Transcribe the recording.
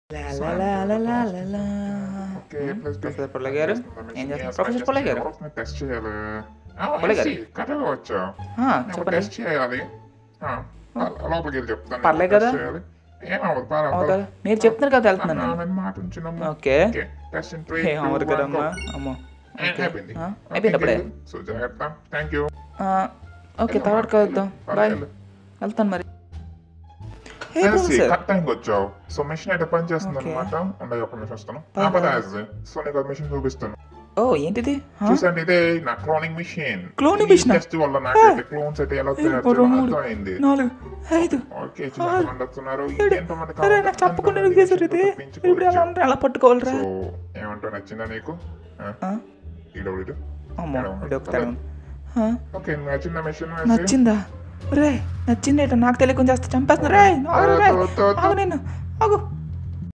Okay plus professor Pullaiah గారు ఏం చేస్తున్నారు ప్రొఫెసర్ పుల్లయ్య గారు టెస్ట్ చేయాలి పుల్లయ్య గారు. కరెక్ట్గా వచ్చా ఆ, నేను చెప్పండి టెస్ట్ చేయాలి ఆ, లోపలికి వెళ్ళి చెప్తాను పర్లేదు కదా? టెస్ట్ చేయాలి. ఏమవ్వదు పర్వాలేదు, అవును పర్వాలేదు. కదా మీరు చెప్తున్నారు కదా వెళ్తున్నాను నా- నేను. నా మాట ఉంచినమ్మా. Okay okay, test in three, ఏం టూ, అవ్వదు వన్, కదమ్మా గో. అమ్మో ఏ, అయిపోయింది ఆ, అయిపోయింది అప్పుడే సో జాగ్రత్త థ్యాంక్ యూ ఆ, ఓకే తర్వాత కలుద్దాం బాయ్ వెళ్తాను మరి ఏ ప్రొఫెసర్ కరెక్ట్ టైంకి వచ్చావు సో మెషిన్ అయితే పని చేస్తుంది Okay. అనమాట ఉండే ఒక నిమిషం వస్తాను Bye, ఆ, పద, bye. as. సో నీకు మెషిన్ చూపిస్తాను ఓ ఏంటిది ఆ? చూసండి ఇదే నా క్లోనింగ్ మిషన్ Cloning machine ఆ? టెస్ట్ వల్ల నాకైతే క్లోన్స్ అయితే ఎలా తయారు ఓ, రెండు, చేయాలో మూడు, అర్థమైంది నాలుగు ఐదు ఓకే చిన్నమంది వస్తున్నారు ఏడు. ఎంతమంది అరే కావాలి? నాకు చెప్పకుండా ఎందుకు చేశారు ఇది తప్పించుకోవచ్చు. ఇప్పుడు ఎలా ఉంటా ఎలా పట్టుకోవాలిరా సో ఏమంటావు నచ్చిందా నీకు ఆ? ఈడోడు అమ్మో ఇది ఒకసారి ఉంది. ఆ, ఓకే నచ్చిందా మెషిన్ నచ్చిందా రే నచ్చిందేట నాకు తెలియకుండా చేస్తా చంపేస్తున్నా రే ఆగు రే వద్దు, వద్దు, వద్దు. ఆగు నేను ఆగు